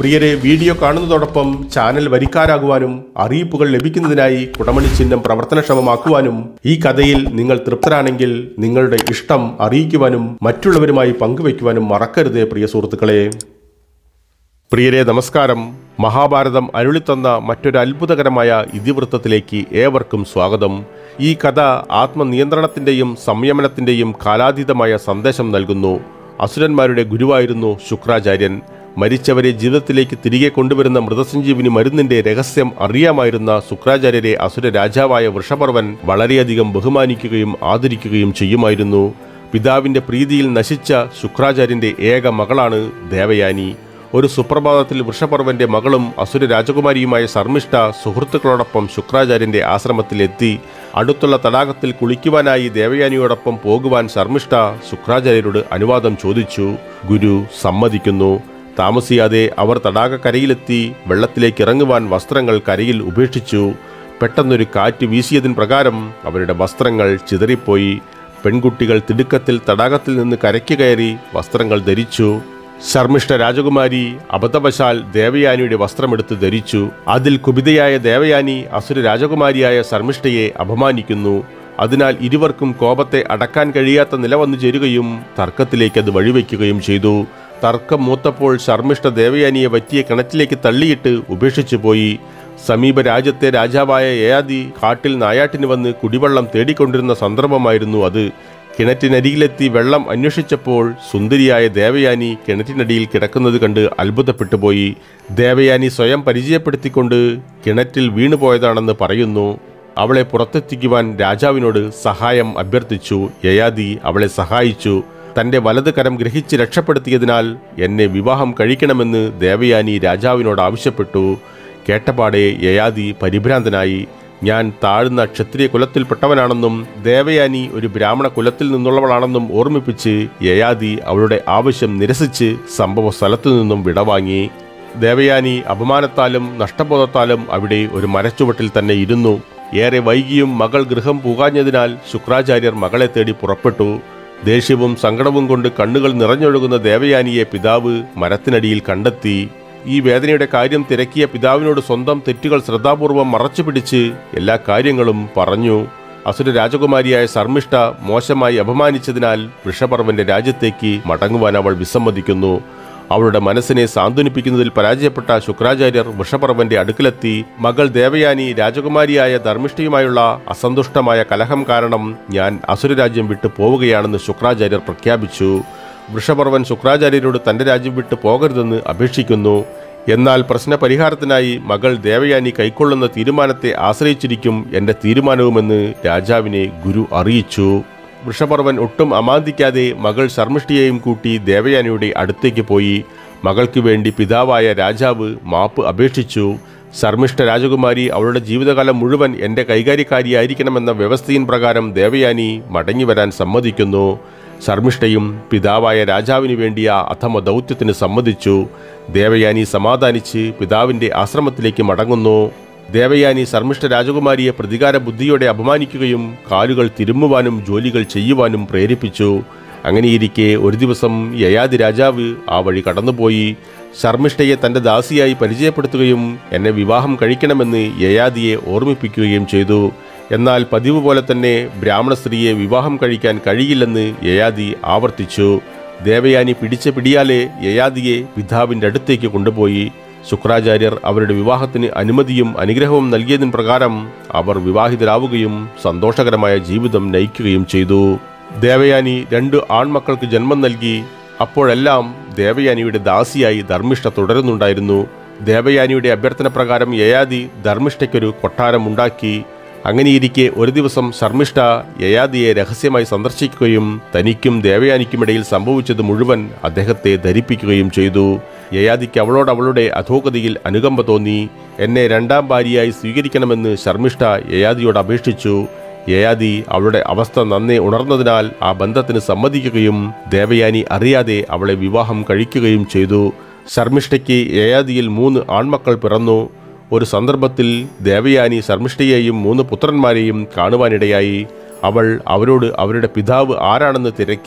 പ്രിയരെ video കാണുന്നതോടൊപ്പം channel വരിക്കാരാകുവാനും അറിയിപ്പുകൾ ലഭിക്കുന്നതിനായി കുടമണി ചിഹ്നം പ്രവർത്തനക്ഷമമാക്കുവാനും ഈ കഥയിൽ നിങ്ങൾ തൃപ്തരാണെങ്കിൽ നിങ്ങളുടെ ഇഷ്ടം അറിയിക്കുവാനും മറ്റുള്ളവരുമായി പങ്കുവയ്ക്കുവാനും മറക്കരുത് പ്രിയ സുഹൃത്തുക്കളെ പ്രിയരെ നമസ്കാരം മഹാഭാരതം അരുളിത്തന്ന മറ്റൊരു അത്ഭുതകരമായ ഇതിവൃത്തത്തിലേക്ക് ഏവർക്കും സ്വാഗതം ഈ കഥ ആത്മനിയന്ത്രണത്തിന്റെയും സംയമനത്തിന്റെയും കാലാതീതമായ സന്ദേശം നൽകുന്നു അസുരന്മാരുടെ ഗുരുവായിരുന്നു ശുക്രാചാര്യൻ മരിച്ചവരെ ജീവിതത്തിലേക്ക് തിരികെ കൊണ്ടുവരുന്ന മൃതസഞ്ജീവിനി മരുന്നിന്റെ രഹസ്യം അറിയാമായിരുന്ന ശുക്രാചാര്യരെ അസുര രാജാവായ വൃഷപർവൻ വളരെയധികം ബഹുമാനിക്കുകയും ആദരിക്കുകയും ചെയ്യുമായിരുന്നു പിതാവിന്റെ പ്രീതിയിൽ നശിച്ച ശുക്രാചാര്യന്റെ ഏക മകളാണ് ദേവയാനി ഒരു സുപ്രഭാതത്തിൽ വൃഷപർവന്റെ മകളും അസുര രാജകുമാരിയുമായ ശർമ്മിഷ്ഠ സുഹൃത്തുക്കളോടൊപ്പം ശുക്രാചാര്യന്റെ ആശ്രമത്തിലെത്തി അടുത്തുള്ള തടാകത്തിൽ കുളിക്കുവാനായി ദേവയാനിയോടൊപ്പം പോകുവാൻ ശർമ്മിഷ്ഠ ശുക്രാചാര്യരോട് അനുവാദം ചോദിച്ചു ഗുരു സമ്മതിക്കുന്നു താമസിയാതെ അവർ തടാകക്കരയിലെത്തി വെള്ളത്തിലേക്ക് ഇറങ്ങുവാൻ വസ്ത്രങ്ങൾ കരയിൽ ഉപേക്ഷിച്ചു പെട്ടെന്നൊരു കാറ്റ് വീശിയതിന് പ്രകാരം അവരുടെ വസ്ത്രങ്ങൾ ചിതറിപ്പോയി പെൺകുട്ടികൾ തിടുക്കത്തിൽ തടാകത്തിൽ നിന്ന് കരയ്ക്ക് കയറി വസ്ത്രങ്ങൾ ധരിച്ചു ശർമ്മിഷ്ഠ രാജകുമാരി അബദ്ധവശാൽ ദേവയാനിയുടെ വസ്ത്രമെടുത്ത് ധരിച്ചു അതിൽ കുപിതയായ ദേവയാനി അസുര രാജകുമാരിയായ ശർമ്മിഷ്ഠയെ അപമാനിക്കുന്നു അതിനാൽ ഇരുവർക്കും കോപത്തെ അടക്കാൻ കഴിയാത്ത നില വന്നു ചേരുകയും തർക്കത്തിലേക്ക് അത് വഴിവെക്കുകയും ചെയ്തു തർക്കം മൂത്തപ്പോൾ ശർമ്മിഷ്ഠ ദേവയാനിയെ വറ്റിയ കിണറ്റിലേക്ക് തള്ളിയിട്ട് ഉപേക്ഷിച്ചു പോയി സമീപ രാജ്യത്തെ രാജാവായ യയാതി കാട്ടിൽ നായാട്ടിന് വന്ന് കുടിവെള്ളം തേടിക്കൊണ്ടിരുന്ന സന്ദർഭമായിരുന്നു അത് കിണറ്റിനരികിലെത്തി വെള്ളം അന്വേഷിച്ചപ്പോൾ സുന്ദരിയായ ദേവയാനി കിണറ്റിനടിയിൽ കിടക്കുന്നത് കണ്ട് അത്ഭുതപ്പെട്ടു പോയി ദേവയാനി സ്വയം പരിചയപ്പെടുത്തിക്കൊണ്ട് കിണറ്റിൽ വീണുപോയതാണെന്ന് പറയുന്നു അവളെ പുറത്തെത്തിക്കുവാൻ രാജാവിനോട് സഹായം അഭ്യർത്ഥിച്ചു യയാതി അവളെ സഹായിച്ചു തന്റെ വലത് കരം ഗ്രഹിച്ച് രക്ഷപ്പെടുത്തിയതിനാൽ എന്നെ വിവാഹം കഴിക്കണമെന്ന് ദേവയാനി രാജാവിനോട് ആവശ്യപ്പെട്ടു കേട്ടപാടെ യയാതി പരിഭ്രാന്തനായി ഞാൻ താഴ്ന്ന ക്ഷത്രിയ കുലത്തിൽപ്പെട്ടവനാണെന്നും ദേവയാനി ഒരു ബ്രാഹ്മണ കുലത്തിൽ നിന്നുള്ളവളാണെന്നും ഓർമ്മിപ്പിച്ച് യയാതി അവളുടെ ആവശ്യം നിരസിച്ച് സംഭവ സ്ഥലത്തു നിന്നും വിടവാങ്ങി ദേവയാനി അപമാനത്താലും നഷ്ടബോധത്താലും അവിടെ ഒരു മരച്ചുവട്ടിൽ തന്നെ ഇരുന്നു ഏറെ വൈകിയും മകൾ ഗൃഹം പുകാഞ്ഞതിനാൽ ശുക്രാചാര്യർ മകളെ തേടി പുറപ്പെട്ടു ദേഷ്യവും സങ്കടവും കൊണ്ട് കണ്ണുകൾ നിറഞ്ഞൊഴുകുന്ന ദേവയാനിയെ പിതാവ് മരത്തിനടിയിൽ കണ്ടെത്തി ഈ വേദനയുടെ കാര്യം തിരക്കിയ പിതാവിനോട് സ്വന്തം തെറ്റുകൾ ശ്രദ്ധാപൂർവം മറച്ചുപിടിച്ച് എല്ലാ കാര്യങ്ങളും പറഞ്ഞു അസുര രാജകുമാരിയായ ശർമ്മിഷ്ഠ മോശമായി അപമാനിച്ചതിനാൽ വൃഷപർവന്റെ രാജ്യത്തേക്ക് മടങ്ങുവാൻ അവൾ വിസമ്മതിക്കുന്നു അവളുടെ മനസ്സിനെ സാന്ത്വനിപ്പിക്കുന്നതിൽ പരാജയപ്പെട്ട ശുക്രാചാര്യർ വൃഷപർവന്റെ അടുക്കലെത്തി മകൾ ദേവയാനി രാജകുമാരിയായ ധർമ്മിഷ്ഠയുമായുള്ള അസന്തുഷ്ടമായ കലഹം കാരണം ഞാൻ അസുരരാജ്യം വിട്ടു പോവുകയാണെന്ന് ശുക്രാചാര്യർ പ്രഖ്യാപിച്ചു വൃഷപർവൻ ശുക്രാചാര്യരോട് തന്റെ രാജ്യം വിട്ടു പോകരുതെന്ന് അപേക്ഷിക്കുന്നു എന്നാൽ പ്രശ്നപരിഹാരത്തിനായി മകൾ ദേവയാനി കൈക്കൊള്ളുന്ന തീരുമാനത്തെ ആശ്രയിച്ചിരിക്കും എന്റെ തീരുമാനവുമെന്ന് രാജാവിനെ ഗുരു അറിയിച്ചു വൃഷപർവൻ ഒട്ടും അമാന്തിക്കാതെ മകൾ ശർമ്മിഷ്ഠിയെയും കൂട്ടി ദേവയാനിയുടെ അടുത്തേക്ക് പോയി മകൾക്ക് വേണ്ടി പിതാവായ രാജാവ് മാപ്പ് അപേക്ഷിച്ചു ശർമ്മിഷ്ഠ രാജകുമാരി അവളുടെ ജീവിതകാലം മുഴുവൻ എന്റെ കൈകാര്യക്കാരിയായിരിക്കണമെന്ന വ്യവസ്ഥയിൻ പ്രകാരം ദേവയാനി മടങ്ങിവരാൻ സമ്മതിക്കുന്നു ശർമ്മിഷ്ഠയും പിതാവായ രാജാവിന് വേണ്ടിയ അഥമ ദൗത്യത്തിന് സമ്മതിച്ചു ദേവയാനി സമാധാനിച്ച് പിതാവിന്റെ ആശ്രമത്തിലേക്ക് മടങ്ങുന്നു ദേവയാനി ശർമ്മിഷ്ഠ രാജകുമാരിയെ പ്രതികാര ബുദ്ധിയോടെ അപമാനിക്കുകയും കാലുകൾ തിരുമ്മുവാനും ജോലികൾ ചെയ്യുവാനും പ്രേരിപ്പിച്ചു അങ്ങനെയിരിക്കെ ഒരു ദിവസം യയാതി രാജാവ് ആ വഴി കടന്നുപോയി ശർമ്മിഷ്ഠയെ തന്റെ ദാസിയായി പരിചയപ്പെടുത്തുകയും എന്നെ വിവാഹം കഴിക്കണമെന്ന് യയാതിയെ ഓർമ്മിപ്പിക്കുകയും ചെയ്തു എന്നാൽ പതിവ് പോലെ തന്നെ ബ്രാഹ്മണ സ്ത്രീയെ വിവാഹം കഴിക്കാൻ കഴിയില്ലെന്ന് യയാതി ആവർത്തിച്ചു ദേവയാനി പിടിച്ച പിടിയാലെ യയാതിയെ പിതാവിന്റെ അടുത്തേക്ക് കൊണ്ടുപോയി ശുക്രാചാര്യർ അവരുടെ വിവാഹത്തിന് അനുമതിയും അനുഗ്രഹവും നൽകിയതിന് പ്രകാരം അവർ വിവാഹിതരാവുകയും സന്തോഷകരമായ ജീവിതം നയിക്കുകയും ചെയ്തു ദേവയാനി രണ്ട് ആൺമക്കൾക്ക് ജന്മം നൽകി അപ്പോഴെല്ലാം ദേവയാനിയുടെ ദാസിയായി ധർമ്മിഷ്ഠ തുടരുന്നുണ്ടായിരുന്നു ദേവയാനിയുടെ അഭ്യർത്ഥന പ്രകാരം യയാതി ധർമ്മിഷ്ഠയ്ക്കൊരു കൊട്ടാരം ഉണ്ടാക്കി അങ്ങനെയിരിക്കെ ഒരു ദിവസം ശർമ്മിഷ്ഠ യയാദിയെ രഹസ്യമായി സന്ദർശിക്കുകയും തനിക്കും ദേവയാനിക്കുമിടയിൽ സംഭവിച്ചത് മുഴുവൻ അദ്ദേഹത്തെ ധരിപ്പിക്കുകയും ചെയ്തു യയാദിക്ക് അവളോട് അവളുടെ അധോഗതിയിൽ അനുകമ്പ തോന്നി എന്നെ രണ്ടാം ഭാര്യയായി സ്വീകരിക്കണമെന്ന് ശർമ്മിഷ്ഠ യയാദിയോട് അപേക്ഷിച്ചു യയാതി അവളുടെ അവസ്ഥ നന്നേ ഉണർന്നതിനാൽ ആ ബന്ധത്തിന് സമ്മതിക്കുകയും ദേവയാനി അറിയാതെ അവളെ വിവാഹം കഴിക്കുകയും ചെയ്തു ശർമ്മിഷ്ഠയ്ക്ക് യയാദിയിൽ മൂന്ന് ആൺമക്കൾ പിറന്നു ഒരു സന്ദർഭത്തിൽ ദേവയാനി ശർമ്മിഷ്ഠയെയും മൂന്ന് പുത്രന്മാരെയും കാണുവാനിടയായി അവൾ അവരോട് അവരുടെ പിതാവ് ആരാണെന്ന് തിരക്കി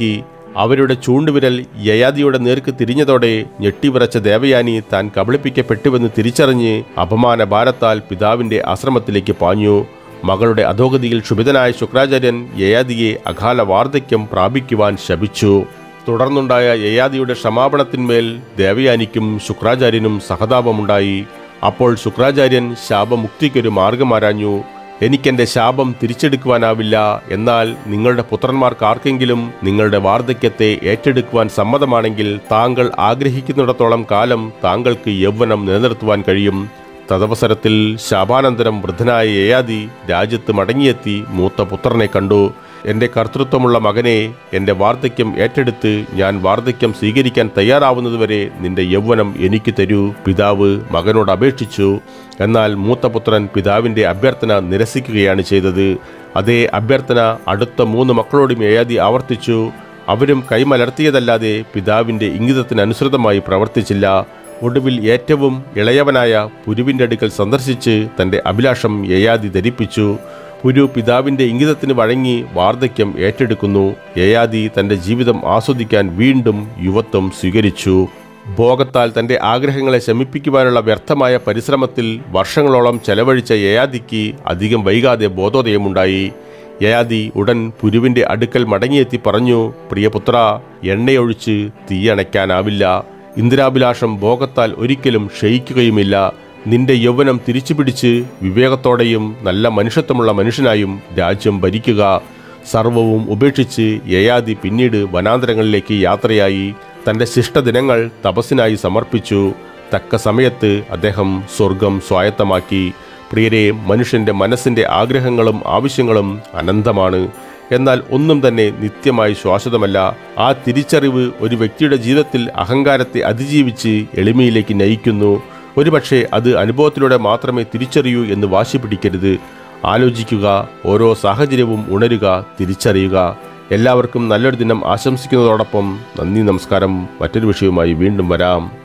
അവരുടെ ചൂണ്ടുവിരൽ യയാദിയുടെ നേർക്ക് തിരിഞ്ഞതോടെ ഞെട്ടിവിറച്ച ദേവയാനി താൻ കബളിപ്പിക്കപ്പെട്ടുവെന്ന് തിരിച്ചറിഞ്ഞ് അപമാന ഭാരത്താൽ പിതാവിന്റെ ആശ്രമത്തിലേക്ക് പാഞ്ഞു മകളുടെ അധോഗതിയിൽ ക്ഷുഭിതനായ ശുക്രാചാര്യൻ യയാദിയെ അകാല വാർദ്ധക്യം പ്രാപിക്കുവാൻ ശപിച്ചു തുടർന്നുണ്ടായ യയാദിയുടെ ക്ഷമാപണത്തിന്മേൽ ദേവയാനിക്കും ശുക്രാചാര്യനും സഹതാപമുണ്ടായി അപ്പോൾ ശുക്രാചാര്യൻ ശാപമുക്തിക്കൊരു മാർഗമാരാഞ്ഞു എനിക്കെന്റെ ശാപം തിരിച്ചെടുക്കുവാനാവില്ല എന്നാൽ നിങ്ങളുടെ പുത്രന്മാർക്കാർക്കെങ്കിലും നിങ്ങളുടെ വാർദ്ധക്യത്തെ ഏറ്റെടുക്കുവാൻ സമ്മതമാണെങ്കിൽ താങ്കൾ ആഗ്രഹിക്കുന്നിടത്തോളം കാലം താങ്കൾക്ക് യൗവനം നിലനിർത്തുവാൻ കഴിയും തദവസരത്തിൽ ശാപാനന്തരം വൃദ്ധനായ യയാതി രാജ്യത്ത് മടങ്ങിയെത്തി മൂത്ത പുത്രനെ കണ്ടു എന്റെ കർത്തൃത്വമുള്ള മകനെ എന്റെ വാർദ്ധക്യം ഏറ്റെടുത്ത് ഞാൻ വാർദ്ധക്യം സ്വീകരിക്കാൻ തയ്യാറാവുന്നതുവരെ നിന്റെ യൗവനം എനിക്ക് തരൂ പിതാവ് മകനോട് അപേക്ഷിച്ചു എന്നാൽ മൂത്തപുത്രൻ പിതാവിന്റെ അഭ്യർത്ഥന നിരസിക്കുകയാണ് ചെയ്തത് അതേ അഭ്യർത്ഥന അടുത്ത മൂന്ന് മക്കളോടും യയാതി ആവർത്തിച്ചു അവരും കൈമലർത്തിയതല്ലാതെ പിതാവിന്റെ ഇംഗിതത്തിനനുസൃതമായി പ്രവർത്തിച്ചില്ല ഒടുവിൽ ഏറ്റവും ഇളയവനായ പുരുവിന്റെ അടുക്കൽ സന്ദർശിച്ച് തന്റെ അഭിലാഷം യയാതി ധരിപ്പിച്ചു പുരു പിതാവിന്റെ ഇംഗിതത്തിന് വഴങ്ങി വാർദ്ധക്യം ഏറ്റെടുക്കുന്നു യയാതി തന്റെ ജീവിതം ആസ്വദിക്കാൻ വീണ്ടും യുവത്വം സ്വീകരിച്ചു ഭോഗത്താൽ തന്റെ ആഗ്രഹങ്ങളെ ശമിപ്പിക്കുവാനുള്ള വ്യർത്ഥമായ പരിശ്രമത്തിൽ വർഷങ്ങളോളം ചെലവഴിച്ച യയാതിക്ക് അധികം വൈകാതെ ബോധോദയമുണ്ടായി യയാതി ഉടൻ പുരുവിന്റെ അടുക്കൽ മടങ്ങിയെത്തി പറഞ്ഞു പ്രിയപുത്ര എണ്ണയൊഴിച്ച് തീയണയ്ക്കാനാവില്ല ഇന്ദിരാഭിലാഷം ഭോഗത്താൽ ഒരിക്കലും ക്ഷയിക്കുകയുമില്ല നിന്റെ യൗവനം തിരിച്ചുപിടിച്ച് വിവേകത്തോടെയും നല്ല മനുഷ്യത്വമുള്ള മനുഷ്യനായും രാജ്യം ഭരിക്കുക സർവവും ഉപേക്ഷിച്ച് യയാതി പിന്നീട് വനാന്തരങ്ങളിലേക്ക് യാത്രയായി തന്റെ ശിഷ്ടദിനങ്ങൾ തപസ്സിനായി സമർപ്പിച്ചു തക്ക സമയത്ത് അദ്ദേഹം സ്വർഗം സ്വായത്തമാക്കി പ്രിയരെ മനുഷ്യന്റെ മനസ്സിന്റെ ആഗ്രഹങ്ങളും ആവശ്യങ്ങളും അനന്തമാണ് എന്നാൽ ഒന്നും തന്നെ നിത്യമായി ശ്വാസതമല്ല ആ തിരിച്ചറിവ് ഒരു വ്യക്തിയുടെ ജീവിതത്തിൽ അഹങ്കാരത്തെ അതിജീവിച്ച് എളിമയിലേക്ക് നയിക്കുന്നു ഒരുപക്ഷെ അത് അനുഭവത്തിലൂടെ മാത്രമേ തിരിച്ചറിയൂ എന്ന് വാശി പിടിക്കരുത് ആലോചിക്കുക ഓരോ സാഹചര്യവും ഉണരുക തിരിച്ചറിയുക എല്ലാവർക്കും നല്ലൊരു ദിനം ആശംസിക്കുന്നതോടൊപ്പം നന്ദി നമസ്കാരം മറ്റൊരു വിഷയവുമായി വീണ്ടും വരാം